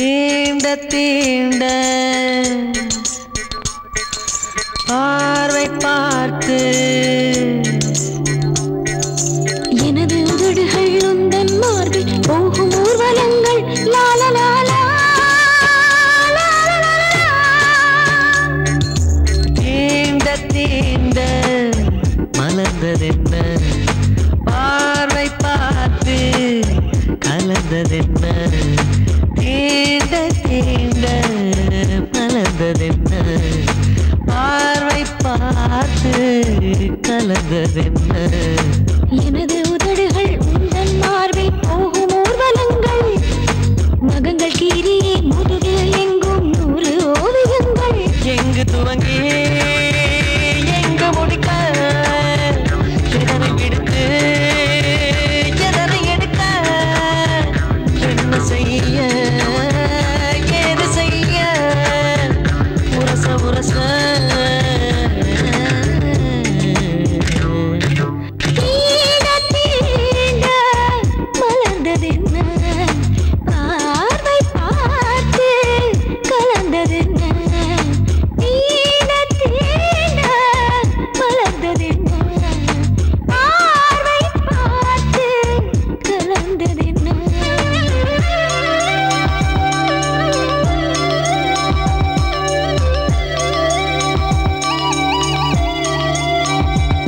தீண்ட தீண்ட பார்வை பார்த்து எனது உதடுகள் உந்தன் மார்பில் போகும் ஊர்வலங்கள் லால லாலா தீண்ட தீண்ட மலர்ந்ததென்ன பார்வை பார்த்து கலந்ததென்ன தீண்ட தீண்ட மலர்ந்ததென்ன பார்வை பார்த்து கலந்ததென்ன எனது உதடுகள் உந்தன் மார்பில் போகும் ஊர்வலங்கள் நகங்கள் கீரியே முதுகில் எங்கும் நூறு ஓவியங்கள் எங்கு துவங்கி எங்கு முடிக்க எதனை எடுத்து எதனை எடுக்க என்ன செய்ய ஏது செய்ய உரச உரச தீண்ட தீண்ட மலர்ந்ததென்ன பார்வை பார்த்து கலந்ததென்ன தீண்ட தீண்ட மலர்ந்ததென்ன பார்வை பார்த்து கலந்ததென்ன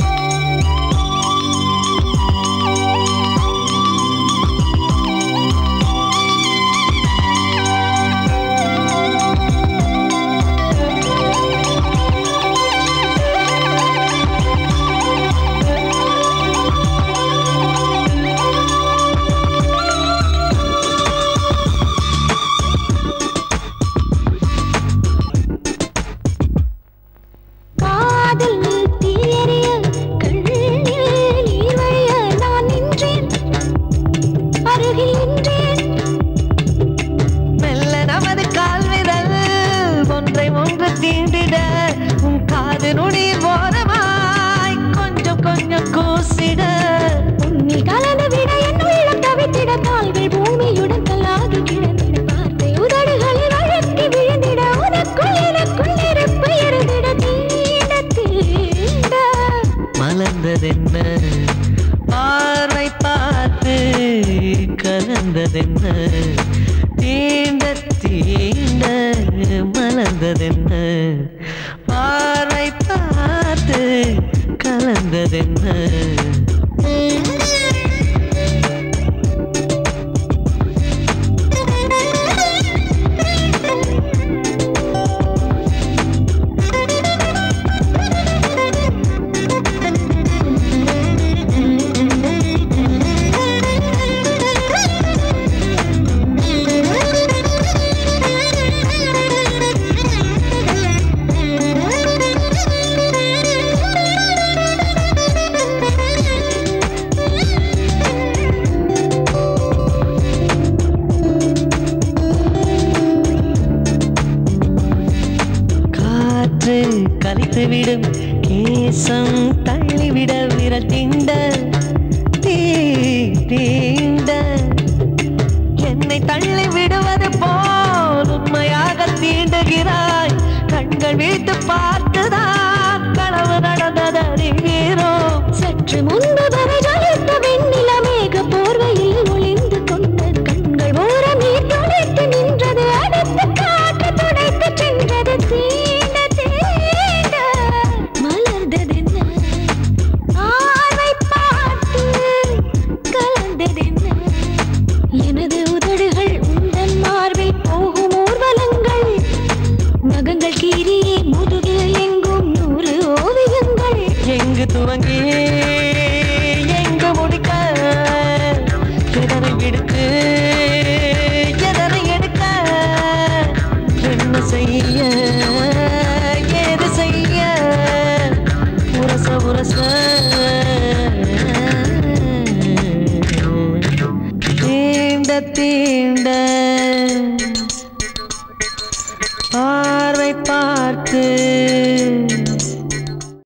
காதல் தீயறிய கண்ணில் நீர் வழிய நான் நின்றேன் அருகில் நின்றேன் மெல்ல நமது கால் விரல் ஒன்றை ஒன்று தீண்டிட உன் காது நுனி ஓரமாய் கொஞ்சம் கொஞ்சம் கூசிட உன்னில் கலந்து விட என் உள்ளம் தவித்திட கால்கள் பூமியுடன் கல்லாகி கிடந்திட வார்த்தை உதடுகளில் அழுத்தி விழுந்திட உனக்குள் எனக்குள் நெருப்பு எரிந்திட தீண்ட தீண்ட மலர்ந்ததென்ன பார்வை பார்த்து கலந்ததென்ன தீண்ட தீண்ட மலர்ந்ததென்ன பார்வை பார்த்து கலந்ததென்ன காற்று கலைத்துவிடும் கேசம் தள்ளிவிட விரல் தீண்ட தீ தீண்ட என்னை தள்ளி விடுவது போல் உண்மையாக தீண்டுகிறாய் கண்கள் வீட்டு பார்த்துதான் களவு நடந்ததறிகிறோம் சற்று முன்பு வரை ஜொலித்த வெண்ணில மேக போர்வையில் ஒளிந்து கொண்ட கண்கள் ஓரம் நீர் துடைத்து நின்றது அடுத்து காற்று துடைத்து சென்றது தீண்ட தீண்ட மலர்ந்ததென்ன ஆர்வை பார்த்து கலந்ததென்ன எனது உதடுகள் உந்தன் மார்பில் போகும் ஊர்வலங்கள் நகங்கள் கீரியே முதுகில் எங்கும் நூறு ஓவியங்கள் எங்கு துவங்கி